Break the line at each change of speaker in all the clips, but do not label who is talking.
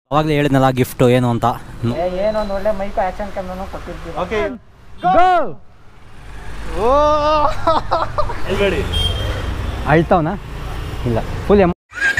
ಅವಾಗಲೇ ಹೇಳಿದ್ನಲ್ಲ ಗಿಫ್ಟು ಏನು ಅಂತ
ಏ ಏನೋ ಒಂದು ಒಳ್ಳೆ ಮೈಕ್ ಆಕ್ಷನ್ ಕ್ಯಾಮ್ರಾನು ಕೊಟ್ಟಿರ್ತೀವಿ
ಓಕೆ
ಅಳ್ತಾವನ ಇಲ್ಲ ಫುಲ್ ಎಮ್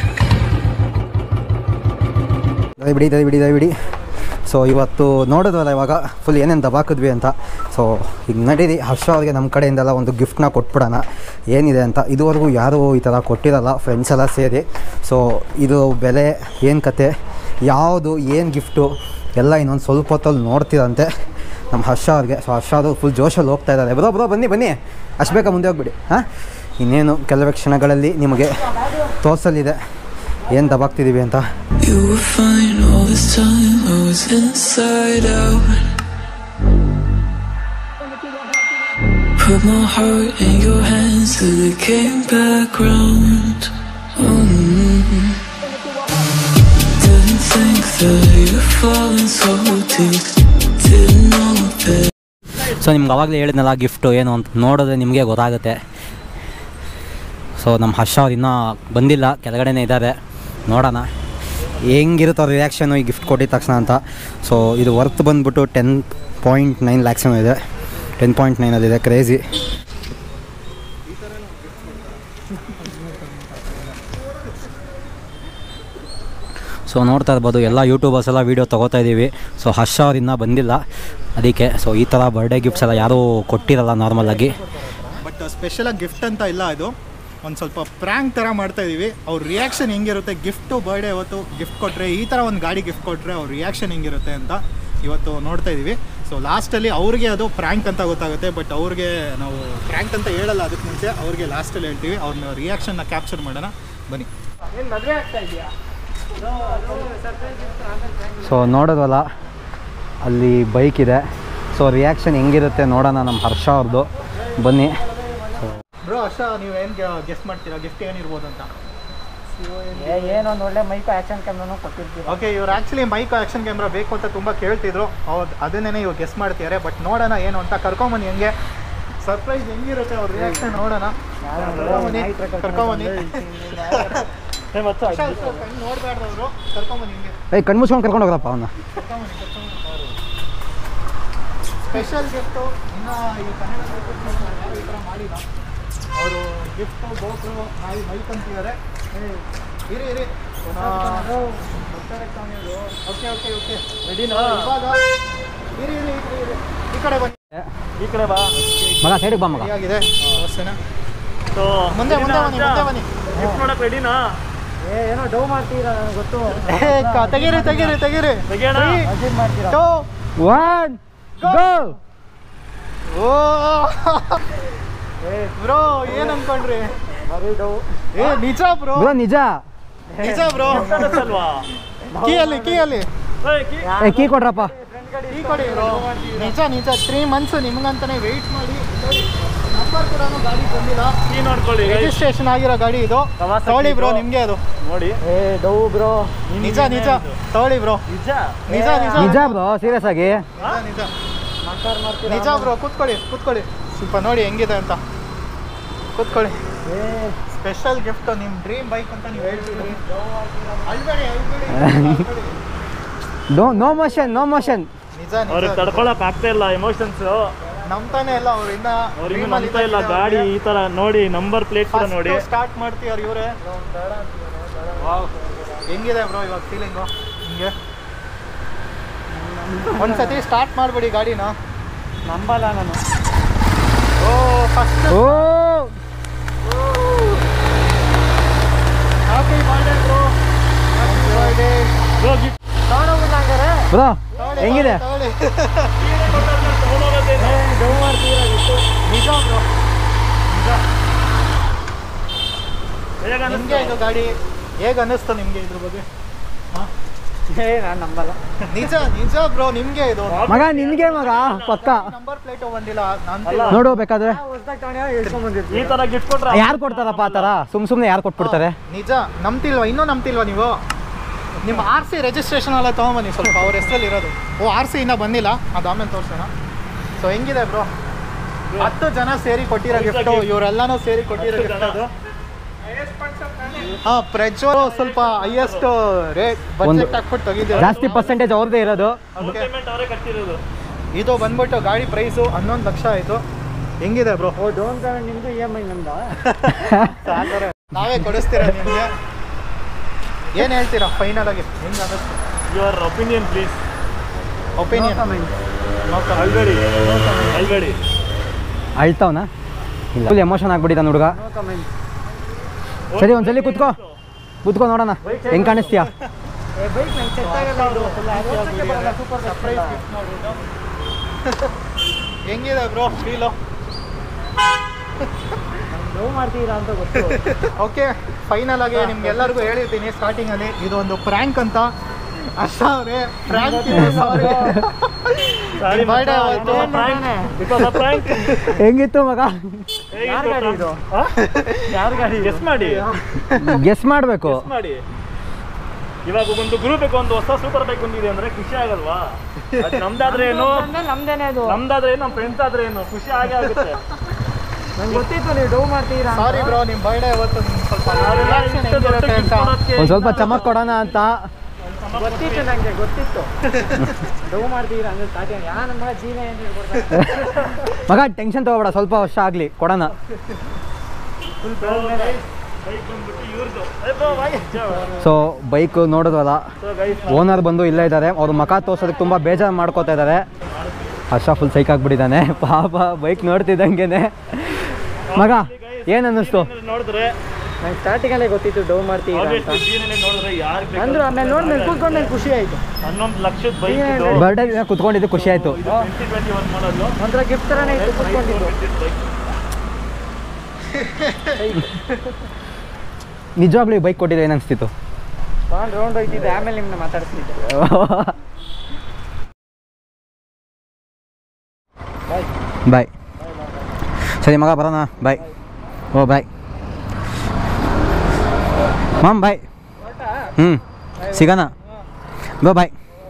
ಬಿಡಿ ದಯ ಬಿಡಿ ದಯ ಬಿಡಿ ಸೊ ಇವತ್ತು ನೋಡಿದ್ವಲ್ಲ ಇವಾಗ ಫುಲ್ ಏನೇನು ದಬಾಕಿದ್ವಿ ಅಂತ ಸೊ ಈಗ ನಡೀರಿ ಹರ್ಷ ಅವ್ರಿಗೆ ನಮ್ಮ ಕಡೆಯಿಂದೆಲ್ಲ ಒಂದು ಗಿಫ್ಟ್ನ ಕೊಟ್ಬಿಡೋಣ ಏನಿದೆ ಅಂತ ಇದುವರೆಗೂ ಯಾರೂ ಈ ಥರ ಕೊಟ್ಟಿರಲ್ಲ ಫ್ರೆಂಡ್ಸ್ ಎಲ್ಲ ಸೇರಿ ಸೊ ಇದು ಬೆಲೆ ಏನು ಕತೆ ಯಾವುದು ಏನು ಗಿಫ್ಟು ಎಲ್ಲ ಇನ್ನೊಂದು ಸ್ವಲ್ಪ ಹೊತ್ತಲ್ಲಿ ನೋಡ್ತೀರಂತೆ ನಮ್ಮ ಹರ್ಷ ಅವ್ರಿಗೆ ಸೊ ಹರ್ಷ ಅವರು ಫುಲ್ ಜೋಶಲ್ಲಿ ಹೋಗ್ತಾ ಇದ್ದಾರೆ ಬರೋ ಬರೋ ಬನ್ನಿ ಬನ್ನಿ ಅಷ್ಟು ಬೇಗ ಮುಂದೆ ಹೋಗ್ಬಿಡಿ ಹಾಂ ಇನ್ನೇನು ಕೆಲವೇ ಕ್ಷಣಗಳಲ್ಲಿ ನಿಮಗೆ ತೋರಿಸಲಿದೆ ಏನು ದಬಾಕ್ತಿದ್ದೀವಿ ಅಂತ
You were fine all this time, I was inside out. Put my heart in your hands till it came back round. Mm. Didn't think that you'd fallen so deep. Didn't know that.
So ನಿಮ್ಗೆ ಅವಾಗಲೇ ಹೇಳಿದ್ನಲ್ಲ gift ಏನು ಅಂತ ನೋಡಿದ್ರೆ ನಿಮಗೆ ಗೊತ್ತಾಗುತ್ತೆ so ನಮ್ಮ ಹರ್ಷ ಅವ್ರು ಇನ್ನೂ ಬಂದಿಲ್ಲ ಕೆಳಗಡೆನೇ ಇದ್ದಾರೆ ನೋಡೋಣ ಹೆಂಗಿರುತ್ತೆ ಅವ್ರ ರಿಯಾಕ್ಷನು ಈ ಗಿಫ್ಟ್ ಕೊಟ್ಟಿದ ತಕ್ಷಣ ಅಂತ ಸೊ ಇದು ವರ್ತ್ ಬಂದ್ಬಿಟ್ಟು ಟೆನ್ ಪಾಯಿಂಟ್ ನೈನ್ ಲ್ಯಾಕ್ಸ್ ಏನೋ ಇದೆ ಟೆನ್ ಪಾಯಿಂಟ್ ನೈನಲ್ಲಿದೆ ಕ್ರೇಜಿ ಸೊ ನೋಡ್ತಾ ಇರ್ಬೋದು ಎಲ್ಲ ಯೂಟ್ಯೂಬರ್ಸ್ ಎಲ್ಲ ವೀಡಿಯೋ ತೊಗೋತಾ ಇದ್ದೀವಿ ಸೊ ಹರ್ಷ ಅವ್ರು ಇನ್ನೂ ಬಂದಿಲ್ಲ ಅದಕ್ಕೆ ಸೊ ಈ ಥರ ಬರ್ಡೇ ಗಿಫ್ಟ್ಸ್ ಎಲ್ಲ ಯಾರೂ ಕೊಟ್ಟಿರಲ್ಲ ನಾರ್ಮಲಾಗಿ
ಬಟ್ ಸ್ಪೆಷಲಾಗಿ ಗಿಫ್ಟ್ ಅಂತ ಇಲ್ಲ ಇದು ಒಂದು ಸ್ವಲ್ಪ ಪ್ರ್ಯಾಂಕ್ ಥರ ಮಾಡ್ತಾ ಇದೀವಿ ಅವ್ರ ರಿಯಾಕ್ಷನ್ ಹೆಂಗಿರುತ್ತೆ ಗಿಫ್ಟು ಬರ್ಡೇ ಅವತ್ತು ಗಿಫ್ಟ್ ಕೊಟ್ಟರೆ ಈ ಥರ ಒಂದು ಗಾಡಿ ಗಿಫ್ಟ್ ಕೊಟ್ಟರೆ ಅವ್ರ ರಿಯಾಕ್ಷನ್ ಹೆಂಗಿರುತ್ತೆ ಅಂತ ಇವತ್ತು ನೋಡ್ತಾ ಇದ್ದೀವಿ ಸೊ ಲಾಸ್ಟಲ್ಲಿ ಅವ್ರಿಗೆ ಅದು ಪ್ರ್ಯಾಂಕ್ ಅಂತ ಗೊತ್ತಾಗುತ್ತೆ ಬಟ್ ಅವ್ರಿಗೆ ನಾವು ಪ್ರ್ಯಾಂಕ್ ಅಂತ ಹೇಳಲ್ಲ ಅದಕ್ಕೆ ಮುಂಚೆ ಅವ್ರಿಗೆ ಲಾಸ್ಟಲ್ಲಿ ಹೇಳ್ತೀವಿ ಅವ್ರನ್ನ ರಿಯಾಕ್ಷನ್ನ ಕ್ಯಾಪ್ಚರ್ ಮಾಡೋಣ ಬನ್ನಿ
ಏನು ಮದುವೆ ಆಗ್ತಾ ಇದೆಯಾ
ಸೊ ನೋಡೋದಲ್ಲ ಅಲ್ಲಿ ಬೈಕ್ ಇದೆ ಸೊ ರಿಯಾಕ್ಷನ್ ಹೆಂಗಿರುತ್ತೆ ನೋಡೋಣ ನಮ್ಮ ಹರ್ಷ ಅವ್ರದ್ದು ಬನ್ನಿ
ಬ್ರೋ ಅಷ್ಟ ನೀವು ಏನು ಗೆಸ್ಟ್ ಮಾಡ್ತೀರಾ ಗಿಫ್ಟ್ ಏನಿರ್ಬೋದು ಅಂತ
ಏ ಏನೋ ಒಂದು ಒಳ್ಳೆ ಮೈಕ್ ಆಕ್ಷನ್ ಕ್ಯಾಮ್ರಾನು ಕೊಟ್ಟಿರ್ತೀವಿ
ಓಕೆ ಇವ್ರು ಆ್ಯಕ್ಚುಲಿ ಮೈಕ್ ಆಕ್ಷನ್ ಕ್ಯಾಮ್ರಾ ಬೇಕು ಅಂತ ತುಂಬ ಕೇಳ್ತಿದ್ರು ಅವ್ರು ಅದನ್ನೇ ಇವ್ರು ಗೆಸ್ ಮಾಡ್ತಿದ್ದಾರೆ ಬಟ್ ನೋಡೋಣ ಏನು ಅಂತ ಕರ್ಕೊಂಬನ್ನಿ ಹೆಂಗೆ ಸರ್ಪ್ರೈಸ್ ಹೆಂಗಿರುತ್ತೆ ಅವ್ರ ರಿಯಾಕ್ಷನ್ ನೋಡೋಣ ಕರ್ಕೊಂಬನ್ನಿ ಕರ್ಕೊಂಬನ್ನಿ ನೋಡ್ಬಾರ್ದವ್ರು ಕರ್ಕೊಂಬನ್ನಿ ಹಿಂಗೆ
ಏಯ್ ಕಣ್ಮುಚ್ಕೊಂಡು ಕರ್ಕೊಂಡು ಹೋಗ್ರಪ್ಪ ಅವನ್ನ
ಕರ್ಕೊಂಬನ್ನಿ ಕರ್ಕೊಂಬನ್ನಿ ಸ್ಪೆಷಲ್ ಗಿಫ್ಟು ಇನ್ನೂ ಈ ಕನ್ನಡ ಯಾರು ಈ ಥರ ಮಾಡಿಲ್ಲ ಅವರು ಗಿಫ್ಟು ಗೋಪುರು ನಾಯಿ ಮೈಕ್ ಅಂತಿದ್ದಾರೆ ಇರಿ ಇರಿ ಓಕೆ ಓಕೆ ಓಕೆ ರೆಡಿನಾ ಇವಾಗ ಇರಿ ಇರಿ ಇರಿ ಇರಿ ಈ ಕಡೆ ಬನ್ನಿ
ಈ ಕಡೆ ಬಾ
ಮಗ ಸೈಡಿಗೆ ಬಾ ಮಗ
ಆಗಿದೆ ವ್ಯವಸ್ಥೆನಾ
ಸೊ
ಮುಂದೆ ಮುಂದೆ ಬನ್ನಿ ಮುಂದೆ ಬನ್ನಿ
ಗಿಫ್ಟ್ ಮಾಡಕ್ ರೆಡಿನಾ
ಏ ಏನೋ ಡೌ ಮಾಡ್ತೀರಾ ನನಗೆ ಗೊತ್ತು
ಏ, ಕ- ತೆಗೀರಿ ತೆಗೀರಿ ತೆಗೀರಿ
ತೆಗಿಯೋಣ
Three,
ಅಜಿತ್ ಮಾಡ್ತೀರಾ
two,
ಒನ್ ಗೋ
ಓ ಬ್ರೋ ಏನ್ ಅನ್ಕೊಂಡ್ರಿ
ಬರೀ ಡೌ
ಏ ನಿಜ ಬ್ರೋ
ಬ್ರೋ ನಿಜ
ನಿಜ ಬ್ರೋ
ಅಲ್ವಾ
ಕೀ ಅಲ್ಲಿ ಕೀ ಅಲ್ಲಿ
ಏ ಕೀ ಕೊಡ್ರಪ್ಪ
ಕೀ ಕೊಡಿ ಬ್ರೋ ನಿಜ ನಿಜ ತ್ರೀ ಮಂತ್ಸ್ ನಿಮ್ಗಂತಾನೆ ವೆಯ್ಟ್ ಮಾಡಿ ನಂಬರ್ ಕೂಡ ಗಾಡಿ ಬಂದಿಲ್ಲ
ಕೀ ನೋಡ್ಕೊಳ್ಳಿ guys.
ರಿಜಿಸ್ಟ್ರೇಷನ್ ಆಗಿರೋ ಗಾಡಿ ಇದು
Kawasaki
ತಗೊಳ್ಳಿ ಬ್ರೋ
bro.
ನಿಮ್ಗೆ ಅದು
ನೋಡಿ
ಏ ಡೌ ಬ್ರೋ
ನಿಜ ನಿಜ ತಗೊಳ್ಳಿ ಬ್ರೋ
ನಿಜ
ನಿಜ ನಿಜ
ನಿಜ ಬ್ರೋ ಸೀರಿಯಸ್ ಆಗಿ
ನಿಜ ನಿಜ
ಮಾತಾಡ್ ಮಾಡ್ತೀರಾ
ನಿಜ ಬ್ರೋ ಕೂತ್ಕೊಳ್ಳಿ ಕೂತ್ಕೊಳ್ಳಿ ಸ್ವಲ್ಪ ನೋಡಿ ಹೆಂಗಿದೆ ಅಂತ ಕೂತ್ಕೊಳ್ಳಿ
ಏ
ಸ್ಪೆಷಲ್ ಗಿಫ್ಟ್ ನಿಮ್ಮ ಡ್ರೀಮ್ ಬೈಕ್ ಅಂತ ನೀವು ಹೇಳ್ತಿದ್ರಿ ಅಳ್ಬೇಡಿ ಅಳ್ಬೇಡಿ
no no motion no motion
ನಿಜ
ಅವ್ರಿಗೆ
ನಿಜ
ತಡ್ಕೊಳಕ್ ಆಗ್ತಾ ಇಲ್ಲ ಎಮೋಷನ್ಸ್
ನಂಬ್ತಾನೆ ಇಲ್ಲ ಅವ್ರು ಇನ್ನ
ಅವ್ರಿಗೆ ನಂಬ್ತಾ ಇಲ್ಲ ಗಾಡಿ ಈ ತರ ನೋಡಿ ನಂಬರ್ ಪ್ಲೇಟ್ ಕೂಡ ನೋಡಿ
ಸ್ಟಾರ್ಟ್ ಮಾಡ್ತೀವ್ರ ಇವರೇ ಹೆಂಗಿದೆ ಬ್ರೋ ಇವಾಗ ಫೀಲಿಂಗು ಹಿಂಗೆ ಒಂದ್ಸತಿ ಸ್ಟಾರ್ಟ್ ಮಾಡ್ಬಿಡಿ ಗಾಡಿನ
ನಂಬಲ್ಲ ನಾನು
ಓ ಫಸ್ಟ್
ಓ
happy birthday bro happy birthday
Bro, gift
ತಗೊಂಡೋಗ್ಬಿಟ್ಟಾಂಗಾರೆ
ಬ್ರೋ ಹೆಂಗಿದೆ
ಡೌ ಮಾಡ್ತೀರಾ ಗೊತ್ತು
ನಿಜ ಬ್ರೋ
ಹೇಗ್
ನಿಮ್ಗೆ
ಅನ್ನಿಸ್ತು?
ಇದು ಗಾಡಿ ಹೇಗೆ ಅನ್ನಿಸ್ತು ನಿಮ್ಗೆ ಇದ್ರ ಬಗ್ಗೆ
ಏ ನಾನು ನಂಬಲ್ಲ
ನಿಜ ನಿಜ ಬ್ರೋ ನಿಮ್ಗೆ ಇದು
ಮಗ ನಿನ್ಗೆ ಮಗ ಪಕ್ಕ
ನಂಬರ್ ಪ್ಲೇಟ್ ಬಂದಿಲ್ಲ
ಅಲ್ಲ.
ನಾನು
ನೋಡು ಬೇಕಾದ್ರೆ
ಹೊಸ್ದಾಗಿ ತಗೊಂಡು ಇಳ್ಸ್ಕೊಂಡ್ ಬಂದಿರ್ತೀವಿ
ಈ ತರ ಗಿಫ್ಟ್ ಕೊಟ್ರ
ಯಾರು ಕೊಡ್ತಾರಪ್ಪ ಆ ಥರ ಸುಮ್ ಸುಮ್ಮನೆ ಯಾರು ಕೊಟ್ಬಿಡ್ತಾರೆ
ನಿಜ ನಂಬ್ತಿಲ್ವಾ ಇನ್ನೂ ನಂಬ್ತಿಲ್ವಾ ನೀವು ನಿಮ್ಮ ಆರ್ ಸಿ ರಿಜಿಸ್ಟ್ರೇಷನ್ ಎಲ್ಲ ತೊಗೊಂಬನ್ನಿ ಸ್ವಲ್ಪ ಅವ್ರ ಹೆಸರಲ್ಲಿ ಇರೋದು ಓ ಆರ್ ಸಿ ಇನ್ನೂ ಬಂದಿಲ್ಲ ಅದು ಆಮೇಲೆ ತೋರಿಸೋಣ ಸೊ ಹೆಂಗಿದೆ ಬ್ರೋ ಹತ್ತು ಜನ ಸೇರಿ ಕೊಟ್ಟಿರೋ
Gift
ಗಿಫ್ಟು
gift.
ಇವರೆಲ್ಲನೂ ಸೇರಿ ಕೊಟ್ಟಿರೋ
ಹತ್ತು
ಗಿಫ್ಟ್
ಜನ.
ಅದು ಹಾಂ ಪ್ರೆಜೋ ಸ್ವಲ್ಪ ಹೈಯೆಸ್ಟ್ ರೇಟ್ ಬಜೆಟ್ ಹಾಕ್ಬಿಟ್ಟು ತೆಗಿದ್ದೀವಿ
ಜಾಸ್ತಿ ಪರ್ಸೆಂಟೇಜ್ ಅವ್ರದ್ದೇ ಇರೋದು
ಪೇಮೆಂಟ್ ಅವರೇ ಕಟ್ಟಿರೋದು
ಇದು ಬಂದ್ಬಿಟ್ಟು ಗಾಡಿ ಪ್ರೈಸು ಹನ್ನೊಂದು ಲಕ್ಷ ಆಯಿತು ಹೆಂಗಿದೆ ಬ್ರೋ
ಓ ಡೌನ್ ಪೇಮೆಂಟ್ ನಿಮ್ದು ಇ ಎಮ್ ಐ ನಮ್ದು
ನಾವೇ ಕೊಡಿಸ್ತೀರಾ ನಿಮಗೆ ಏನು ಹೇಳ್ತೀರಾ ಫೈನಲ್ ಆಗಿ ಹೆಂಗೆ ಅನ್ನಿಸ್ತು
ಯುವರ್ ಒಪಿನಿಯನ್ ಪ್ಲೀಸ್
ಒಪಿನಿಯನ್
ಅಲ್ಬೇಡಿ ಅಲ್ಬೇಡಿ
ಅಳ್ತಾವನ ಇಲ್ಲ ಫುಲ್ ಎಮೋಷನ್ ಆಗ್ಬಿಟ್ಟಿದ್ದಾನೆ ಹುಡುಗ
ನೋ ಕಮೆಂಟ್
ಸರಿ ಒಂದ್ಸಲಿ ಕುತ್ಕೋ ಕುತ್ಕೋ ನೋಡೋಣ ಹೆಂಗ್ ಕಾಣಿಸ್ತೀಯಾ
ಏ ಬೈಕ್ ನಂಗೆ ಸೆಟ್ ಆಗಲ್ಲ ಇದು ಫುಲ್ ವರ್ಷಕ್ಕೆ ಬರಲ್ಲ ಸೂಪರ್
ಸರ್ಪ್ರೈಸ್ ಹೆಂಗಿದೆ ಬ್ರೋ ಫೀಲು
ಲವ್ ಮಾಡ್ತೀರಾ ಅಂತ ಗೊತ್ತು
ಓಕೆ ಫೈನಲ್ ಆಗಿ ನಿಮ್ಗೆಲ್ಲರಿಗೂ ಹೇಳಿರ್ತೀನಿ ಸ್ಟಾರ್ಟಿಂಗಲ್ಲಿ ಇದು ಒಂದು ಪ್ರ್ಯಾಂಕ್ ಅಂತ ಅಷ್ಟ ಅವ್ರೆ ಪ್ರ್ಯಾಂಕ್ ಸಾರಿ
ಸಾರಿ
Birthday ಆವತ್ತು.
ಪ್ರಾಂಕ್
ಹೆಂಗಿತ್ತು ಮಗ
ಯಾರ್ ಗಾಡಿ ಇದು? ಯಾರ ಗಾಡಿ
ಗೆಸ್ ಮಾಡಿ
ಗೆಸ್ ಮಾಡಬೇಕು
ಗೆಸ್ ಮಾಡಿ ಇವಾಗ ಒಂದು ಗ್ರೂಪ್ ಒಂದು ಹೊಸ ಸೂಪರ್ ಬೈಕ್ ಬಂದಿದೆ ಅಂದ್ರೆ ಖುಷಿ ಆಗಲ್ವಾ ಅದು ನಮ್ದಾದ್ರೆ ಏನು
ನಮ್ದೇನೆ ಅದು
ನಮ್ದಾದ್ರೆ ಏನು ನಮ್ಮ ಫ್ರೆಂಡ್ಸ್ ಆದ್ರೆ ಏನು ಖುಷಿ ಆಗೇ ಆಗುತ್ತೆ
ನಂಗೆ ಗೊತ್ತಿತ್ತು ನೀವು ಡವ್ ಮಾಡ್ತೀರಾ ಅಂತ.
ಸಾರಿ ಬ್ರೋ ನಿಮ್ಮ ಬರ್ಡೇ ಅವತ್ತು ನಿಮ್ಗೆ ಸ್ವಲ್ಪ
ನಾವೆಲ್ಲ
relaxation
ಇಷ್ಟು ದೊಡ್ಡ
ಹೆಂಗಿರುತ್ತೆ
gift
ಅಂತ
ಕೊಡೋದ್ಕೆ
ಒಂದ್ ಸ್ವಲ್ಪ ಚಮಕ್ ಕೊಡೋಣ ಅಂತ
ಗೊತ್ತಿತ್ತು ನಂಗೆ ಗೊತ್ತಿತ್ತು ಡವ್ ಮಾಡ್ತೀರಾ ಅಂದ್ರೆ ಸ್ಟಾರ್ಟಿಂಗ್ ಯಾ ನಮ್ಮ ಮಗ ಜೀವ ಏನು ಹೇಳ್ಕೊಡ್ತಾರೆ
ಮಗ ಟೆನ್ಷನ್ ತಗೋಬೇಡ ಸ್ವಲ್ಪ ವರ್ಷ ಆಗ್ಲಿ ಕೊಡೋಣ
ಫುಲ್ ಮೇಲೆ
ಬೈಕ್ ಬಂದ್ಬಿಟ್ಟು ಇವ್ರದ್ದು ಏ bro, bye.
ಸೊ ಬೈಕ್ ನೋಡಿದ್ವಲ್ಲ
So guys,
ಓನರ್ ಬಂದು ಇಲ್ಲೇ ಇದ್ದಾರೆ ಅವ್ರ ಮಕ ತೋರ್ಸೋದಕ್ಕೆ ತುಂಬ ಬೇಜಾರು ಮಾಡ್ಕೋತಾ ಇದ್ದಾರೆ ಹರ್ಷ ಫುಲ್ ಸೈಕ್ ಆಗ್ಬಿಟ್ಟಿದ್ದಾನೆ ಪಾಪ ಬೈಕ್ ನೋಡ್ತಿದ್ದಂಗೆನೆ ಮಗ ಏನು ಅನ್ನಿಸ್ತು
ಏನಾದ್ರು ನೋಡಿದ್ರೆ
ನಂಗೆ ಸ್ಟಾರ್ಟಿಂಗಲ್ಲೇ ಗೊತ್ತಿತ್ತು ಡವ್ ಮಾಡ್ತೀರಾ ಅಂತ
obviously ಜೀವನದಲ್ಲಿ ನೋಡಿದ್ರೆ ಯಾರಿಗೆ
ಅಂದ್ರು ಆಮೇಲೆ ನೋಡಿ ಮೇಲೆ ಕೂತ್ಕೊಂಡು ನಂಗೆ ಖುಷಿ ಆಯಿತು
ಹನ್ನೊಂದು ಲಕ್ಷದ ಬೈಕ್
ಏನ್
ಇದು
ಬರ್ಡೇ ದಿನ ಕುತ್ಕೊಂಡಿದ್ದು ಖುಷಿ ಆಯಿತು
ಟ್ವೆಂಟಿ ಟ್ವೆಂಟಿ ಒನ್ ಮಾಡಲು
ಒಂಥರ ಗಿಫ್ಟ್ ಥರನೇ ಇತ್ತು ಕೂತ್ಕೊಂಡಿದ್ದು
ನಿಜವಾಗ್ಲೂ ಬೈಕ್ ಕೊಟ್ಟಿದ್ದು ಏನು ಅನಿಸ್ತಿತ್ತು
ತಗೊಂಡು ರೌಂಡ್ ಹೋಗ್ತಿದ್ದೆ ಆಮೇಲೆ ನಿಮ್ಮನ್ನ ಮಾತಾಡ್ತಿದ್ದೆ
ಬಾಯ್ ಸರಿ ಮಗ ಬರೋಣ ಬಾಯ್ ಓ ಬಾಯ್ ಮಾಮ್ ಬಾಯ್ ಹ್ಞೂ ಸಿಗೋಣ ಬಾ ಬಾಯ್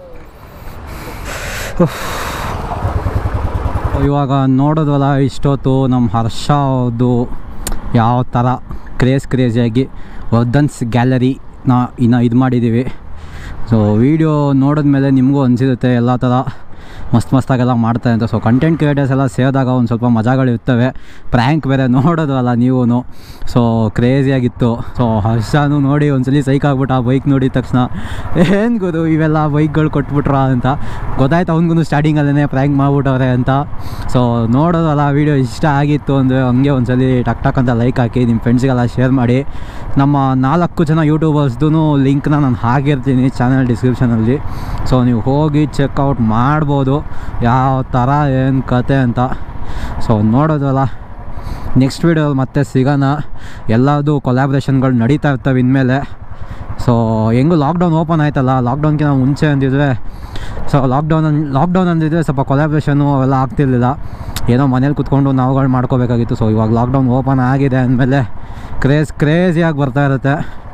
ಇವಾಗ ನೋಡೋದಲ್ಲ ಇಷ್ಟೊತ್ತು ನಮ್ಮ ಹರ್ಷ ಅವ್ರದ್ದು ಯಾವ ಥರ ಕ್ರೇಜ್ ಕ್ರೇಜಿಯಾಗಿ ವರ್ಧನ್ಸ್ ಗ್ಯಾಲರಿನ ಇನ್ನು ಇದು ಮಾಡಿದ್ದೀವಿ ಸೊ ವೀಡಿಯೋ ನೋಡಿದ್ಮೇಲೆ ನಿಮಗೂ ಅನಿಸಿರುತ್ತೆ ಎಲ್ಲ ಥರ ಮಸ್ತ್ ಮಸ್ತಾಗೆಲ್ಲ ಮಾಡ್ತಾರೆ ಅಂತ ಸೊ ಕಂಟೆಂಟ್ ಕ್ರಿಯೇಟರ್ಸ್ ಎಲ್ಲ ಸೇರಿದಾಗ ಒಂದು ಸ್ವಲ್ಪ ಮಜಾಗಳಿರ್ತವೆ ಪ್ರ್ಯಾಂಕ್ ಬೇರೆ ನೋಡೋದಲ್ಲ ನೀವು ಸೊ ಕ್ರೇಜಿಯಾಗಿತ್ತು ಸೊ ಹರ್ಷನೂ ನೋಡಿ ಒಂದ್ಸಲಿ ಸೈಕ್ ಆಗ್ಬಿಟ್ಟು ಆ ಬೈಕ್ ನೋಡಿದ ತಕ್ಷಣ ಏನು ಗೊತ್ತು ಇವೆಲ್ಲ ಬೈಕ್ಗಳು ಕೊಟ್ಬಿಟ್ರ ಅಂತ ಗೊತ್ತಾಯ್ತು ಅವ್ನಿಗೂ ಸ್ಟಾರ್ಟಿಂಗಲ್ಲೇ ಪ್ರ್ಯಾಂಕ್ ಮಾಡ್ಬಿಟ್ಟವ್ರೆ ಅಂತ ಸೊ ನೋಡೋದಲ್ಲ ವೀಡಿಯೋ ಇಷ್ಟ ಆಗಿತ್ತು ಅಂದರೆ ಹಂಗೆ ಒಂದ್ಸಲಿ ಟಕ್ ಟಕ್ ಅಂತ ಲೈಕ್ ಹಾಕಿ ನಿಮ್ಮ ಫ್ರೆಂಡ್ಸ್ಗೆಲ್ಲ ಶೇರ್ ಮಾಡಿ ನಮ್ಮ ನಾಲ್ಕು ಜನ ಯೂಟ್ಯೂಬರ್ಸ್ದು ಲಿಂಕ್ನ ನಾನು ಹಾಕಿರ್ತೀನಿ ಚಾನಲ್ ಡಿಸ್ಕ್ರಿಪ್ಷನಲ್ಲಿ ಸೊ ನೀವು ಹೋಗಿ ಚೆಕ್ಔಟ್ ಮಾಡ್ಬೋದು ಯಾವ ಥರ ಏನು ಕತೆ ಅಂತ ಸೊ ನೋಡೋದಲ್ಲ ನೆಕ್ಸ್ಟ್ ವೀಡಿಯೋದಲ್ಲಿ ಮತ್ತೆ ಸಿಗೋಣ ಎಲ್ಲದೂ ಕೊಲ್ಯಾಬ್ರೇಷನ್ಗಳು ನಡೀತಾ ಇರ್ತವೆ ಇನ್ಮೇಲೆ ಸೊ ಹೆಂಗೂ ಲಾಕ್ಡೌನ್ ಓಪನ್ ಆಯ್ತಲ್ಲ ಲಾಕ್ಡೌನ್ಗಿಂತ ಮುಂಚೆ ಅಂದಿದ್ರೆ ಸೊ ಲಾಕ್ಡೌನ್ ಲಾಕ್ಡೌನ್ ಅಂದಿದ್ರೆ ಸ್ವಲ್ಪ ಕೊಲ್ಯಾಬ್ರೇಷನು ಅವೆಲ್ಲ ಆಗ್ತಿರ್ಲಿಲ್ಲ ಏನೋ ಮನೇಲಿ ಕುತ್ಕೊಂಡು ನಾವುಗಳು ಮಾಡ್ಕೋಬೇಕಾಗಿತ್ತು ಸೊ ಇವಾಗ ಲಾಕ್ಡೌನ್ ಓಪನ್ ಆಗಿದೆ ಅಂದಮೇಲೆ ಕ್ರೇಜ್ ಕ್ರೇಜಿಯಾಗಿ ಬರ್ತಾ ಇರುತ್ತೆ